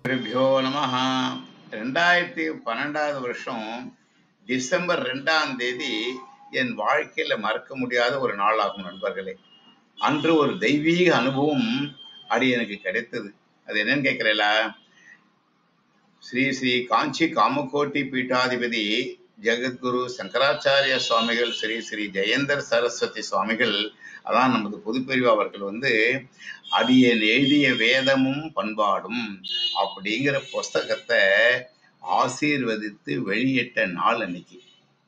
குருபியோ நம ரெண்டாயிரத்தி பன்னெண்டாவது வருஷம் டிசம்பர் ரெண்டாம் தேதி என் வாழ்க்கையில மறக்க முடியாத ஒரு நாள் ஆகும் நண்பர்களே அன்று ஒரு தெய்வீக அனுபவம் அடி எனக்கு கிடைத்தது அது என்னன்னு கேட்கிறீங்களா ஸ்ரீ ஸ்ரீ காஞ்சி காமகோட்டி பீட்டாதிபதி ஜெகத்குரு சங்கராச்சாரிய சுவாமிகள் ஸ்ரீ ஸ்ரீ ஜெயந்தர் சரஸ்வதி சுவாமிகள் அதான் நமது பொதுப்பிரிவு அவர்கள் வந்து அடியேன் எழுதிய வேதமும் பண்பாடும் அப்படிங்கிற புஸ்தகத்தை ஆசீர்வதித்து வெளியிட்ட நாள் அன்னைக்கு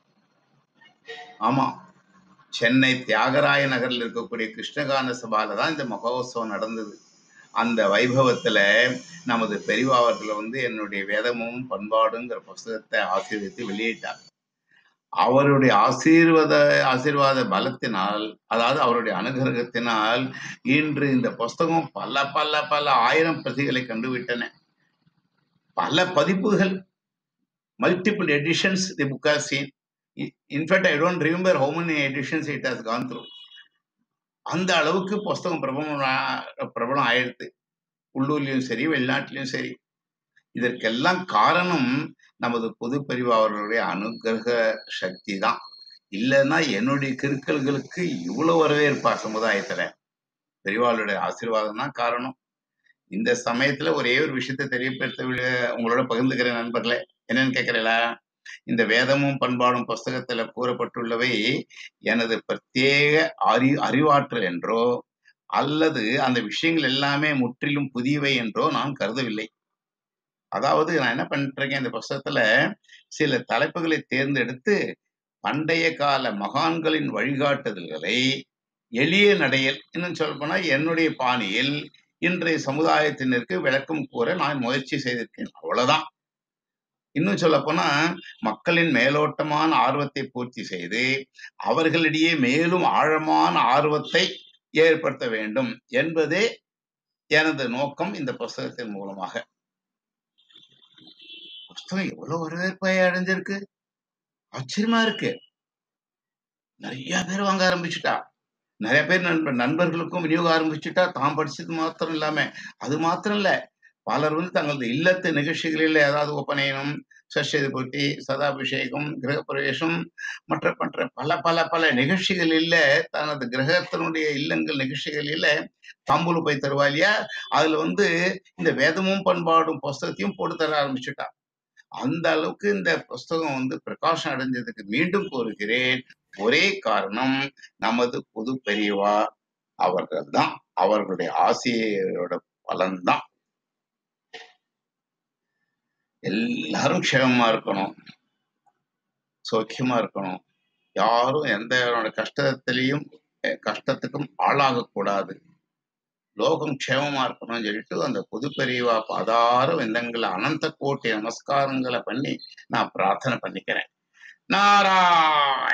ஆமா சென்னை தியாகராய நகரில் இருக்கக்கூடிய கிருஷ்ணகான சபால தான் இந்த மகோத்சவம் நடந்தது அந்த வைபவத்துல நமது பெரியவா அவர்கள் வந்து என்னுடைய வேதமும் பண்பாடுங்கிற புஸ்தகத்தை ஆசீர்வதித்து வெளியிட்டார் அவருடைய ஆசீர்வாத ஆசீர்வாத பலத்தினால் அதாவது அவருடைய அனுகிரகத்தினால் இன்று இந்த புஸ்தகம் பல பல பல ஆயிரம் பிரதிகளை கண்டுவிட்டன பல பதிப்புகள் multiple editions the book has seen in fact I don't remember how many editions it has gone through அந்த அளவுக்கு புஸ்தகம் பிரபலம் ஆ- பிரபலம் ஆயிடுத்து உள்ளூர்லயும் சரி வெளிநாட்டிலயும் சரி இதற்கெல்லாம் காரணம் நமது பொது பிரிவு அவர்களுடைய அனுகிரக சக்தி தான் இல்லைன்னா என்னுடைய கிறுக்கல்களுக்கு இவ்வளவு வரவேற்பா சமுதாயத்துல பெரியவாளுடைய ஆசீர்வாதம் தான் காரணம் இந்த சமயத்துல ஒரே ஒரு விஷயத்தை தெரியப்படுத்த வி- உங்களோட பகிர்ந்துக்கிறேன் நண்பர்களே என்னன்னு கேட்கிறீங்களா இந்த வேதமும் பண்பாடும் புஸ்தகத்துல கூறப்பட்டுள்ளவை எனது பிரத்யேக அறி அறிவாற்றல் என்றோ அல்லது அந்த விஷயங்கள் எல்லாமே முற்றிலும் புதியவை என்றோ நான் கருதவில்லை அதாவது நான் என்ன பண்ணிட்டு இருக்கேன் இந்த புஸ்தகத்துல சில தலைப்புகளை தேர்ந்தெடுத்து பண்டைய கால மகான்களின் வழிகாட்டுதல்களை எளிய நடையில் இன்னும் சொல்ல போனா என்னுடைய பாணியில் இன்றைய சமுதாயத்தினருக்கு விளக்கம் கூற நான் முயற்சி செய்திருக்கேன் அவ்வளவுதான் இன்னும் சொல்ல போனா மக்களின் மேலோட்டமான ஆர்வத்தை பூர்த்தி செய்து அவர்களிடையே மேலும் ஆழமான ஆர்வத்தை ஏற்படுத்த வேண்டும் என்பதே எனது நோக்கம் இந்த புஸ்தகத்தின் மூலமாக புஸ்தகம் எவ்வளவு வரவேற்பை அடைஞ்சிருக்கு ஆச்சரியமா இருக்கு நிறைய பேர் வாங்க ஆரம்பிச்சுட்டா நிறைய பேர் நண்பர் நண்பர்களுக்கும் விநியோக ஆரம்பிச்சுட்டா தான் படிச்சது மாத்திரம் இல்லாம அது மாத்திரம் இல்ல பலர் வந்து தங்களது இல்லத்து நிகழ்ச்சிகளில் ஏதாவது ஒப்பநயனம் சஷ்யதி பூர்த்தி சதாபிஷேகம் கிரகப்பிரவேசம் மற்ற மற்ற பல பல பல நிகழ்ச்சிகளில் தனது கிரகத்தினுடைய இல்லங்கள் நிகழ்ச்சிகளில தாம்பூல போய் தருவா இல்லையா அதுல வந்து இந்த வேதமும் பண்பாடும் புஸ்தகத்தையும் போட்டு தர ஆரம்பிச்சுட்டா அந்த அளவுக்கு இந்த புஸ்தகம் வந்து பிரகாசம் அடைஞ்சதுக்கு மீண்டும் கூறுகிறேன் ஒரே காரணம் நமது புது பெரியவா அவர்கள் தான் அவர்களுடைய ஆசிரியரோட பலன்தான் எல்லாரும் க்ஷேமமா இருக்கணும் சௌக்கியமா இருக்கணும் யாரும் எந்த கஷ்டத்திலையும் அஹ், கஷ்டத்துக்கும் ஆளாகக்கூடாது லோகம் க்ஷேமமா இருக்கணும்னு சொல்லிட்டு அந்த புது பெரியவா பதார விந்தங்களை அனந்த கோட்டி நமஸ்காரங்களை பண்ணி நான் பிரார்த்தனை பண்ணிக்கிறேன் நாராயண